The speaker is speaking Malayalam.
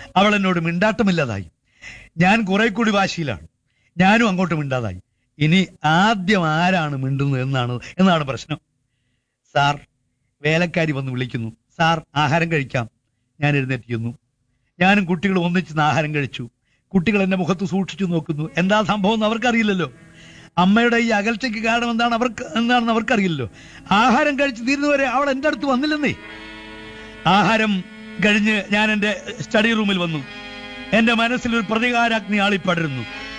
അവൾ എന്നോട് മിണ്ടാട്ടമില്ലാതായി ഞാൻ കുറെ കൂടി വാശിയിലാണ് ഞാനും അങ്ങോട്ട് മിണ്ടാതായി ഇനി ആദ്യം ആരാണ് മിണ്ടുന്നത് എന്നാണ് എന്നാണ് പ്രശ്നം സാർ വേലക്കാരി വന്ന് വിളിക്കുന്നു സാർ ആഹാരം കഴിക്കാം ഞാൻ എഴുന്നേറ്റിരുന്നു ഞാനും കുട്ടികളും ഒന്നിച്ച് ആഹാരം കഴിച്ചു കുട്ടികൾ എന്റെ മുഖത്ത് സൂക്ഷിച്ചു നോക്കുന്നു എന്താ സംഭവം എന്ന് അവർക്കറിയില്ലല്ലോ അമ്മയുടെ ഈ അകൽച്ചയ്ക്ക് കാരണം എന്താണ് അവർക്ക് എന്താണെന്ന് അവർക്കറിയില്ലല്ലോ ആഹാരം കഴിച്ച് തീരുന്നവരെ അവൾ എന്റെ അടുത്ത് വന്നില്ലെന്നേ ആഹാരം കഴിഞ്ഞ് ഞാൻ എന്റെ സ്റ്റഡി റൂമിൽ വന്നു എന്റെ മനസ്സിൽ ഒരു പ്രതികാരാഗ്നി ആളിപ്പടരുന്നു